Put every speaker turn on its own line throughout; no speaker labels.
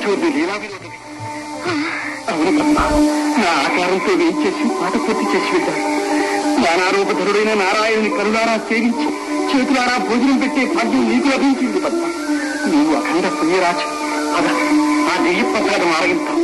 చూడు లీలా వినోదమే అవును పద్మ నా ఆకారంతో వేయించేసి పాట పూర్తి చేసి వెళ్ళాడు నానారూపధరుడైన నారాయణుని కరుణారా సేవించి చేతులారా భోజనం పెట్టే భాగ్యం నీకు లభించింది పద్మ నీవు అఖండ పుణ్యరాజు అద ఆ దెయ్య ప్రసాదం ఆరగిస్తాం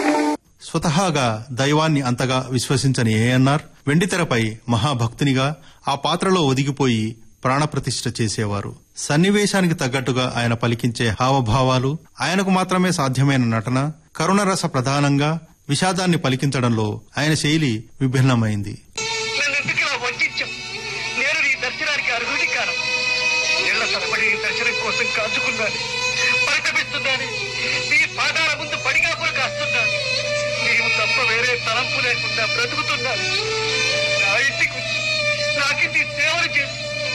స్వతహాగా దైవాన్ని అంతగా విశ్వసించని ఏఎన్ఆర్ వెండితెరపై మహాభక్తునిగా ఆ పాత్రలో ఒదిగిపోయి ప్రాణప్రతిష్ఠ చేసేవారు సన్నివేశానికి తగ్గట్టుగా ఆయన పలికించే హావభావాలు ఆయనకు మాత్రమే సాధ్యమైన నటన కరుణరస ప్రధానంగా విషాదాన్ని పలికించడంలో ఆయన శైలి విభిన్నమైంది
నన్ను ఎందుకు ఇలా వంచావు నేను నీ దర్శనానికి అర్హుడి కాను నీళ్ల తరబడి నీ దర్శనం కోసం కాచుకున్నాను పరితపిస్తున్నాను నీ పాదాల ముందు పడిగాపులు కాస్తున్నాను నీవు తప్ప వేరే తలంపు లేకుండా బ్రతుకుతున్నాను నా ఇంటికి వచ్చి నాకింది సేవలు చేసి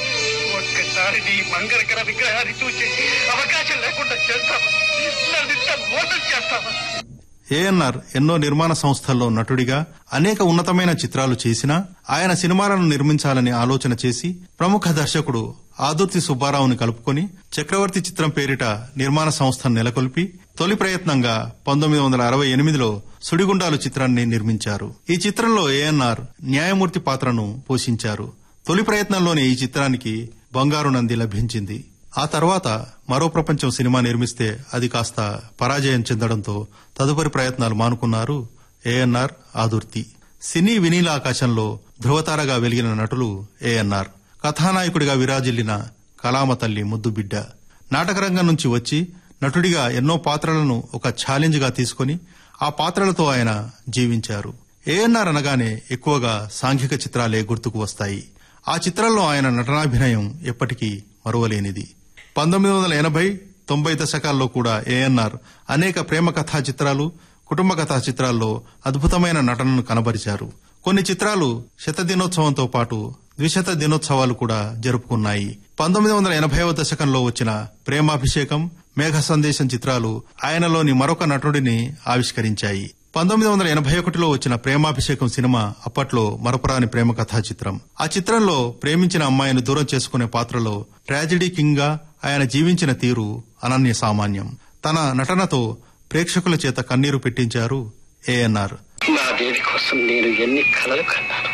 ఒక్కసారి నీ మంగళకర విగ్రహాన్ని చూసి అవకాశం లేకుండా చేస్తావా నన్ను ఇంత మోసం చేస్తావా
ఏఎన్ఆర్ ఎన్నో నిర్మాణ సంస్థల్లో నటుడిగా అనేక ఉన్నతమైన చిత్రాలు చేసినా ఆయన సినిమాలను నిర్మించాలని ఆలోచన చేసి ప్రముఖ దర్శకుడు ఆదుర్తి సుబ్బారావుని కలుపుకొని చక్రవర్తి చిత్రం పేరిట నిర్మాణ సంస్థను నెలకొల్పి తొలి ప్రయత్నంగా పంతొమ్మిది వందల అరవై ఎనిమిదిలో సుడిగుండాలు చిత్రాన్ని నిర్మించారు ఈ చిత్రంలో ఏఎన్ఆర్ న్యాయమూర్తి పాత్రను పోషించారు తొలి ప్రయత్నంలోనే ఈ చిత్రానికి బంగారు నంది లభించింది ఆ తర్వాత మరో ప్రపంచం సినిమా నిర్మిస్తే అది కాస్త పరాజయం చెందడంతో తదుపరి ప్రయత్నాలు మానుకున్నారు ఏఎన్ఆర్ ఆదుర్తి సినీ వినీల ఆకాశంలో ధృవతారగా వెలిగిన నటులు ఏఎన్ఆర్ కథానాయకుడిగా విరాజిల్లిన కలామ తల్లి ముద్దుబిడ్డ నాటకరంగం నుంచి వచ్చి నటుడిగా ఎన్నో పాత్రలను ఒక ఛాలెంజ్ గా తీసుకుని ఆ పాత్రలతో ఆయన జీవించారు ఏఎన్ఆర్ అనగానే ఎక్కువగా సాంఘిక చిత్రాలే గుర్తుకు వస్తాయి ఆ చిత్రంలో ఆయన నటనాభినయం ఎప్పటికీ మరువలేనిది పంతొమ్మిది వందల ఎనభై తొంభై దశకాల్లో కూడా ఏఎన్ఆర్ అనేక ప్రేమ కథా చిత్రాలు కుటుంబ కథా చిత్రాల్లో అద్భుతమైన నటనను కనబరిచారు కొన్ని చిత్రాలు శత దినోత్సవంతో పాటు ద్విశత దినోత్సవాలు కూడా జరుపుకున్నాయి పంతొమ్మిది వందల ఎనభైవ దశకంలో వచ్చిన ప్రేమాభిషేకం మేఘ సందేశం చిత్రాలు ఆయనలోని మరొక నటుడిని ఆవిష్కరించాయి పంతొమ్మిది వందల ఎనభై ఒకటిలో వచ్చిన ప్రేమాభిషేకం సినిమా అప్పట్లో మరపురాని ప్రేమ కథా చిత్రం ఆ చిత్రంలో ప్రేమించిన అమ్మాయిని దూరం చేసుకునే పాత్రలో ట్రాజెడీ కింగ్ గా ఆయన జీవించిన తీరు అనన్య సామాన్యం తన నటనతో ప్రేక్షకుల చేత కన్నీరు పెట్టించారు ఏఎన్ఆర్
నా దేవి కోసం నేను ఎన్ని కలలు కన్నాను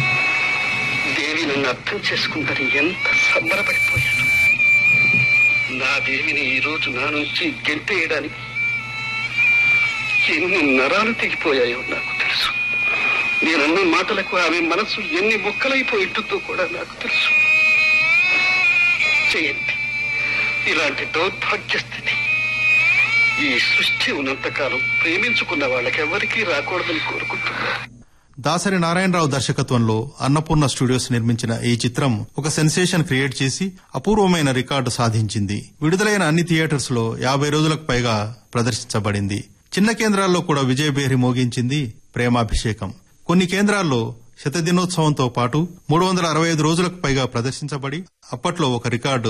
దేవి నన్ను అర్థం చేసుకుందని ఎంత సంబరపడిపోయాను నా దేవిని ఈ రోజు నా నుంచి గెంటేయడానికి ఎన్ని నరాలు తెగిపోయాయో నాకు తెలుసు నేనన్న మాటలకు ఆమె మనసు ఎన్ని ముక్కలైపోయి ఉంటుందో కూడా నాకు తెలుసు చేయండి ఇలాంటి దౌర్భాగ్య స్థితి ఈ సృష్టి ఉన్నంతకాలం ప్రేమించుకున్న వాళ్ళకెవ్వరికీ రాకూడదని కోరుకుంటున్నాను
దాసరి నారాయణరావు దర్శకత్వంలో అన్నపూర్ణ స్టూడియోస్ నిర్మించిన ఈ చిత్రం ఒక సెన్సేషన్ క్రియేట్ చేసి అపూర్వమైన రికార్డు సాధించింది విడుదలైన అన్ని థియేటర్స్ లో యాభై రోజులకు పైగా ప్రదర్శించబడింది చిన్న కేంద్రాల్లో కూడా విజయభేరి మోగించింది ప్రేమాభిషేకం కొన్ని కేంద్రాల్లో శత దినోత్సవంతో పాటు మూడు వందల అరవై ఐదు రోజులకు పైగా ప్రదర్శించబడి అప్పట్లో ఒక రికార్డు